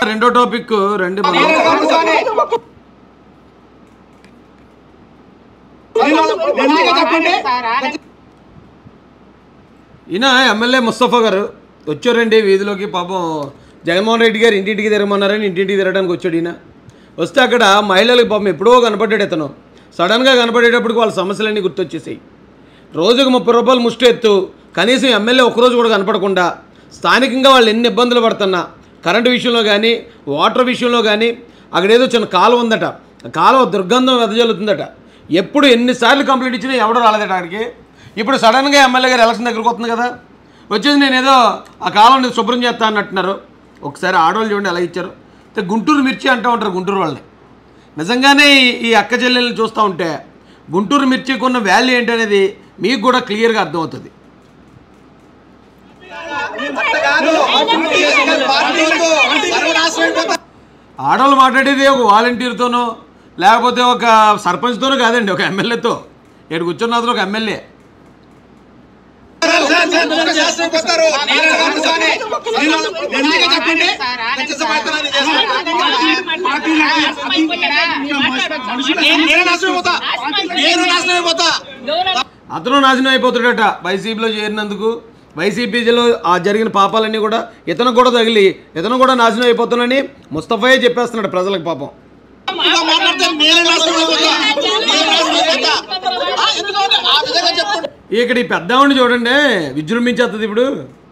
రెండో టాపిక్ రండి మనం ఈయన ఎమ్మెల్యే ముస్తఫా గారు వచ్చారండి వీధిలోకి పాపం జగన్మోహన్ రెడ్డి గారు ఇంటింటికి తిరగమన్నారని ఇంటింటికి తిరగడానికి వచ్చాడు ఈయన వస్తే అక్కడ మహిళలకు పాపం ఎప్పుడో కనపడ్డాడు ఇతను సడన్గా కనపడేటప్పటికి వాళ్ళ సమస్యలన్నీ గుర్తొచ్చేసాయి రోజుకు ముప్పై రూపాయలు ముష్టి ఎత్తు కనీసం ఎమ్మెల్యే ఒక్కరోజు కూడా కనపడకుండా స్థానికంగా వాళ్ళు ఎన్ని ఇబ్బందులు పడుతున్నా కరెంటు విషయంలో కానీ వాటర్ విషయంలో కానీ అక్కడ ఏదో చిన్న కాలువ ఉందట ఆ కాలువ దుర్గంధం వెదజల్లుతుందట ఎప్పుడు ఎన్నిసార్లు కంప్లైంట్ ఇచ్చినా ఎవడో రాలేదట అక్కడికి ఇప్పుడు సడన్గా ఎమ్మెల్యే గారు ఎలక్షన్ దగ్గరకు వస్తుంది కదా వచ్చేది నేను ఏదో ఆ కాలం శుభ్రం చేస్తా అన్నట్టున్నారు ఒకసారి ఆడవాళ్ళు చూడండి ఎలా ఇచ్చారు అయితే గుంటూరు మిర్చి అంటూ ఉంటారు గుంటూరు వాళ్ళని నిజంగానే ఈ- ఈ అక్క చెల్లెల్ని చూస్తూ ఉంటే గుంటూరు మిర్చికి ఉన్న వాల్యూ ఏంటనేది మీకు కూడా క్లియర్గా అర్థమవుతుంది ఆడవాళ్ళు మాట్లాడేది ఒక వాలంటీర్తోనో లేకపోతే ఒక సర్పంచ్తోనో కాదండి ఒక ఎమ్మెల్యేతో ఇక్కడ కూర్చున్న అతను ఒక ఎమ్మెల్యే అతను నాశనం అయిపోతాడట వైసీపీలో చేరినందుకు వైసీపీలో ఆ జరిగిన పాపాలన్నీ కూడా ఇతను కూడా తగిలి ఇతను కూడా నాశనం అయిపోతానని ముస్తఫాయే చెప్పేస్తున్నాడు ప్రజలకు పాపం ఇక్కడ ఈ పెద్దావిని చూడండి విజృంభించేస్తుంది ఇప్పుడు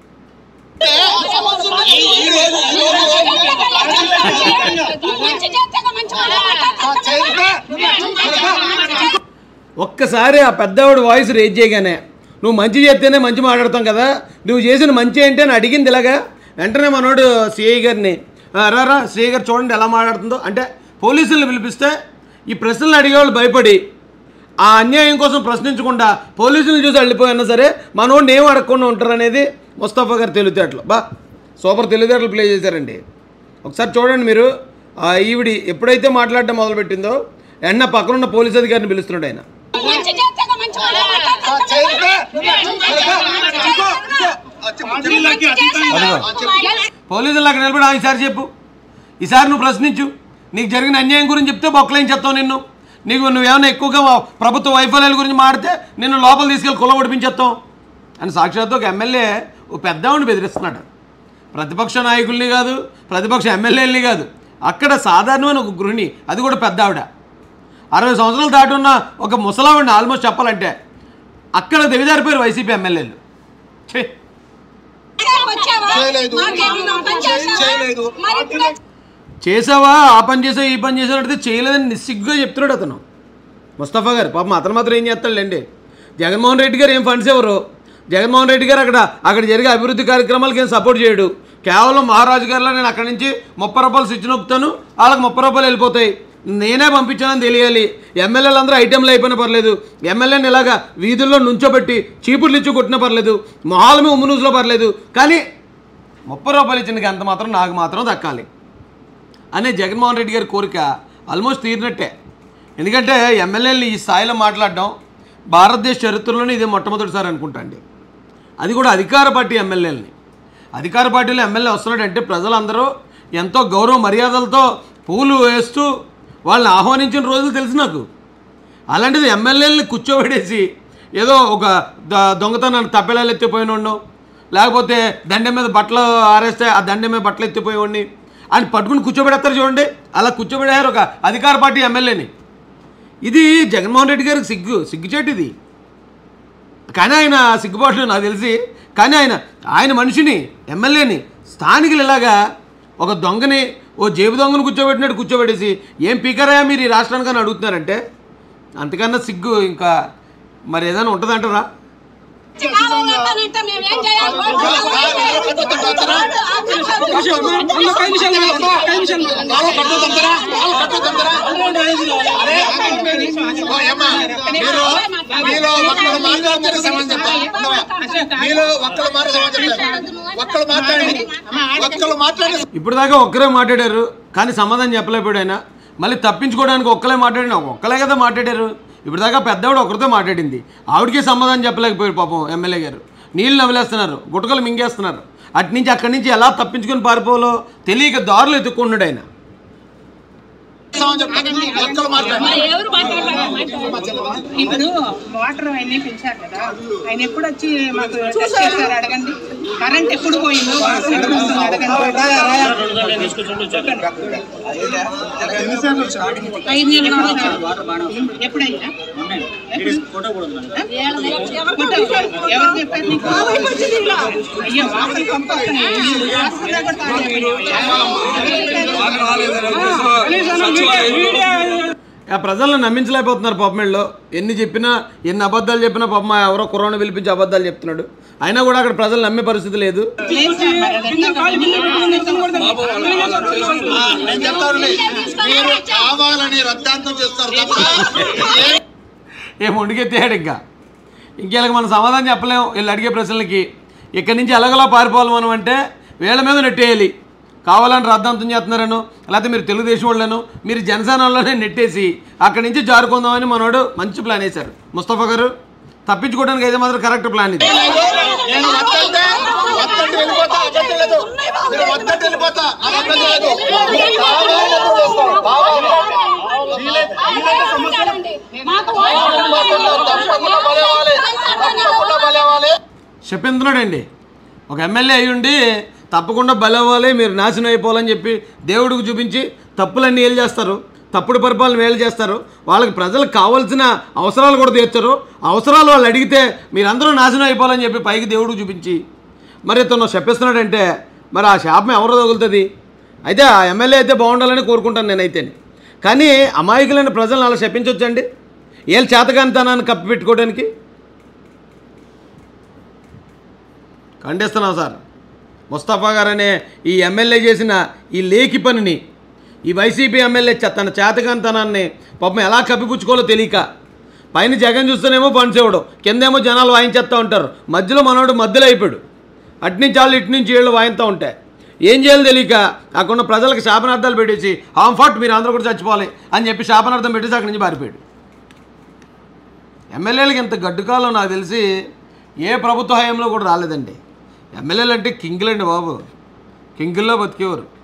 ఒక్కసారి ఆ పెద్దవాడు వాయిస్ రేజ్ చేయగానే నువ్వు మంచి చేస్తేనే మంచి మాట్లాడతాం కదా నువ్వు చేసిన మంచి ఏంటి అని అడిగింది ఇలాగా వెంటనే మనోడు సిఐ గారిని "ఆ, రా రా సిఐ గారు చూడండి ఎలా మాట్లాడుతుందో అంటే పోలీసులను పిలిపిస్తే ఈ ప్రశ్నలు అడిగేవాళ్ళు భయపడి ఆ అన్యాయం కోసం ప్రశ్నించకుండా పోలీసులను చూసి వెళ్ళిపోయినా సరే మనోడిని ఏం అడగకుండా ఉంటారనేది ముస్తఫా గారు తెలివితేటలు బా సూపర్ తెలివితేటలు ప్లే చేశారండి ఒకసారి చూడండి మీరు ఆ ఈవిడి ఎప్పుడైతే మాట్లాడడం మొదలుపెట్టిందో ఎన్న పక్కనున్న పోలీస్ అధికారిని పిలుస్తున్నాడు ఆయన మంచి చేస్తాగా మంచి పోలీసులు అక్కడ నిలబడి "ఆ, ఈసారి చెప్పు ఈసారి నువ్వు ప్రశ్నించు నీకు జరిగిన అన్యాయం గురించి చెప్తే బొక్కలేం చెప్తావు నిన్ను నీకు నువ్వేమైనా ఎక్కువగా ప్రభుత్వ వైఫల్యాల గురించి మాడితే నిన్ను లోపల తీసుకెళ్ళి కుల ఒడిపించేస్తాం అని సాక్షాత్తు ఒక ఎమ్మెల్యే ఓ పెద్దవాడిని బెదిరిస్తున్నాడు ప్రతిపక్ష నాయకుల్ని కాదు ప్రతిపక్ష ఎమ్మెల్యేలని కాదు అక్కడ సాధారణమైన ఒక గృహిణి అది కూడా పెద్ద ఆవిడ అరవై సంవత్సరాలు దాటి ఉన్న ఒక ముసలావిడిని ఆల్మోస్ట్ చెప్పాలంటే అక్కడ దిగజారిపోయారు వైసీపీ ఎమ్మెల్యేలు ఛీ చేయలేదు చేయలేదు చేసావా ఆ పని చేసావు ఈ పని చేసావు అంటే చేయలేదని నిస్సిగ్గుగా చెప్తున్నాడు అతను ముస్తఫా గారు పాపం అతను మాత్రం ఏం చేస్తాడులేండి జగన్మోహన్ రెడ్డి గారు ఏం ఫండ్స్ ఎవరు జగన్మోహన్ రెడ్డి గారు అక్కడ అక్కడ జరిగే అభివృద్ధి కార్యక్రమాలకి ఏం సపోర్ట్ చేయడు కేవలం మహారాజు గారిలో నేను అక్కడి నుంచి ముప్పై రూపాయలు స్విచ్ నొక్కుతాను వాళ్ళకి ముప్పై రూపాయలు వెళ్ళిపోతాయి నేనే పంపించానని తెలియాలి ఎమ్మెల్యేలు అందరూ ఐటెంలు అయిపోయినా పర్లేదు ఎమ్మెల్యేని ఇలాగా వీధుల్లో నుంచోబెట్టి చీపుర్లు ఇచ్చి కొట్టినా పర్లేదు మొహాల మీద ఉమ్ము నూసులో పర్లేదు కానీ ముప్పై రూపాయలు ఇచ్చిన అంత మాత్రం నాకు మాత్రం దక్కాలి అనే జగన్మోహన్ రెడ్డి గారి కోరిక ఆల్మోస్ట్ తీరినట్టే ఎందుకంటే ఎమ్మెల్యేలు ఈ స్థాయిలో మాట్లాడడం భారతదేశ చరిత్రలోనే ఇదే మొట్టమొదటిసారి అనుకుంటా అండి అది కూడా అధికార పార్టీ ఎమ్మెల్యేలని అధికార పార్టీలో ఎమ్మెల్యే వస్తున్నాడంటే ప్రజలందరూ ఎంతో గౌరవ మర్యాదలతో పూలు వేస్తూ వాళ్ళని ఆహ్వానించిన రోజులు తెలుసు నాకు అలాంటిది ఎమ్మెల్యేలని కూర్చోబెట్టేసి ఏదో ఒక ద- దొంగతనాన్ని తప్పెలాలు ఎత్తిపోయినోడు లేకపోతే దండెం మీద బట్టలు ఆరేస్తే ఆ దండెం మీద బట్టలు ఎత్తిపోయేవాడిని అని పట్టుకుని కూర్చోబెడతారు చూడండి అలా కూర్చోబెట్టారు ఒక అధికార పార్టీ ఎమ్మెల్యేని ఇది జగన్మోహన్ రెడ్డి గారికి సిగ్గు సిగ్గుచేటు ఇది కానీ ఆయన సిగ్గుబాట్లు నాకు తెలిసి కానీ ఆయన ఆయన మనిషిని ఎమ్మెల్యేని స్థానికులు ఇలాగా ఒక దొంగని ఓ జేబు దొంగను కూర్చోబెట్టినట్టు కూర్చోబెట్టేసి ఏం పీకరాయా మీరు ఈ రాష్ట్రానికి అని అడుగుతున్నారంటే అంతకన్నా సిగ్గు ఇంకా మరి ఏదైనా ఉంటుందంటారా కావాలంటానంటే మేము ఏం చేయాలి మీరు మీలో ఒక్కరు మాట్లాడితే సమాధానం చెప్తాను మీలో ఒక్కరు మాట సమాధానం చెప్తాను ఒక్కరు మాట్లాడండి ఒక్కరు మాట్లాడి ఇప్పుడు దాకా ఒక్కరే మాట్లాడారు కానీ సమాధానం చెప్పలేకపోయాడు ఆయన మళ్ళీ తప్పించుకోవడానికి ఒక్కలే మాట్లాడిన ఒక్కలే కదా మాట్లాడారు ఇప్పుడు దాకా పెద్దవాడు ఒకరితో మాట్లాడింది ఆవిడకి సమాధానం చెప్పలేకపోయారు పాపం ఎమ్మెల్యే గారు నీళ్ళు నమిలేస్తున్నారు గుటకలు మింగేస్తున్నారు అటు నుంచి అక్కడి నుంచి ఎలా తప్పించుకొని పారిపోవాలో తెలియక దారులు ఎత్తుకుంటున్నాడు ఆయన సమాధానం చెప్పండి. ఒక్కరు మాట్లాడండి ఎవరు మాట్లాడలేదు ఇప్పుడు వాటర్ అవన్నీ పెంచారు కదా ఆయన ఎప్పుడు వచ్చి మాకు టెస్ట్ చేశారు అడగండి కరెంట్ ఎప్పుడు పోయిందో వాటర్ ఎప్పుడు వస్తుందో అడగండి ఐదు నెలలు అవుతుంది. ఎప్పుడైనా ఫోటో ఎవరు చెప్పారు నీకు అయ్యో వాటర్ పంప్ వస్తున్నాయి. హాస్పిటల్ కూడా తాగలేకపోయావా? ఆ ప్రజలను నమ్మించలేకపోతున్నారు పాపం వీళ్ళు ఎన్ని చెప్పినా ఎన్ని అబద్ధాలు చెప్పినా పాపం ఆ ఎవరో కుర్రోని పిలిపించి అబద్ధాలు చెప్తున్నాడు అయినా కూడా అక్కడ ప్రజలు నమ్మే పరిస్థితి లేదు లేదు సార్, మరి అది ఎట్లా కావాలి? ఆ, నేను చెప్తాను మీరు కావాలని రద్దాంతం చేస్తారు తప్ప ఏ- ఏం వండుకెత్తాడు ఇంకా ఇంకేళ్ళకి మనం సమాధానం చెప్పలేం వీళ్ళు అడిగే ప్రశ్నలకి ఇక్కడి నుంచి ఎలాగలా పారిపోవాలి మనం అంటే వీళ్ళ మీద నెట్టేయాలి కావాలని రద్దంతం చేస్తున్నారను లేకపోతే మీరు తెలుగుదేశం వాళ్ళను మీరు జనసేన వాళ్ళనే నెట్టేసి అక్కడి నుంచి జారుకుందామని మనోడు మంచి ప్లాన్ వేశారు ముస్తఫా గారు తప్పించుకోవడానికి అయితే మాత్రం కరెక్ట్ ప్లాన్ ఇది నేను వద్దంటే వద్దంటే వెళ్ళిపోతా అబద్ధం లేదు మీరు వద్దంటే వెళ్ళిపోతా అబద్ధం లేదు మీరు కావాలని ఎప్పుడు చేస్తారు? కావాలని. మాకు తప్పకుండా తప్పకుండా బలేవాలి తప్పకుండా బలేవాలి చెప్పించున్నాడండి ఒక ఎమ్మెల్యే అయి ఉండి తప్పకుండా బలవ్వాలి మీరు నాశనం అయిపోవాలని చెప్పి దేవుడికి చూపించి తప్పులన్నీ ఏలు చేస్తారు తప్పుడు పరిపాలన వేలు చేస్తారు వాళ్ళకి ప్రజలకు కావాల్సిన అవసరాలు కూడా తీర్చరు అవసరాలు వాళ్ళు అడిగితే మీరందరూ నాశనం అయిపోవాలని చెప్పి పైకి దేవుడికి చూపించి మరి తను చెప్పిస్తున్నాడంటే మరి ఆ శాపం ఎవరో తగులుతుంది అయితే ఆ ఎమ్మెల్యే అయితే బాగుండాలని కోరుకుంటాను నేనైతే కానీ అమాయకులైన ప్రజలను అలా చెప్పించవచ్చండి ఏళ్ళు చేతకానితనాన్ని కప్పిపెట్టుకోవడానికి ఖండిస్తున్నాం సార్ ముస్తఫా గారు అనే ఈ ఎమ్మెల్యే చేసిన ఈ లేఖి పనిని ఈ వైసీపీ ఎమ్మెల్యే చ- తన చేతకాంతనాన్ని పాపం ఎలా కప్పిపుచ్చుకోవాలో తెలియక పైన జగన్ చూస్తేనేమో పనిచేవడు కిందేమో జనాలు వాయించేస్తూ ఉంటారు మధ్యలో మనోడు మధ్యలో అయిపోయాడు అట్నుంచి వాళ్ళు ఇటు నుంచి వీళ్ళు వాయిస్తూ ఉంటాయి ఏం చేయాలో తెలియక అక్కడ ప్రజలకు శాపనార్థాలు పెట్టేసి హాంఫాట్ మీరు అందరూ కూడా చచ్చిపోవాలి అని చెప్పి శాపనార్థం పెట్టేసి అక్కడి నుంచి పారిపోయాడు ఎమ్మెల్యేలకి ఇంత గడ్డు కాలం నాకు తెలిసి ఏ ప్రభుత్వ హయాంలో కూడా రాలేదండి ఎమ్మెల్యేలు అంటే కింగులండి బాబు కింగుల్లో బతికేవారు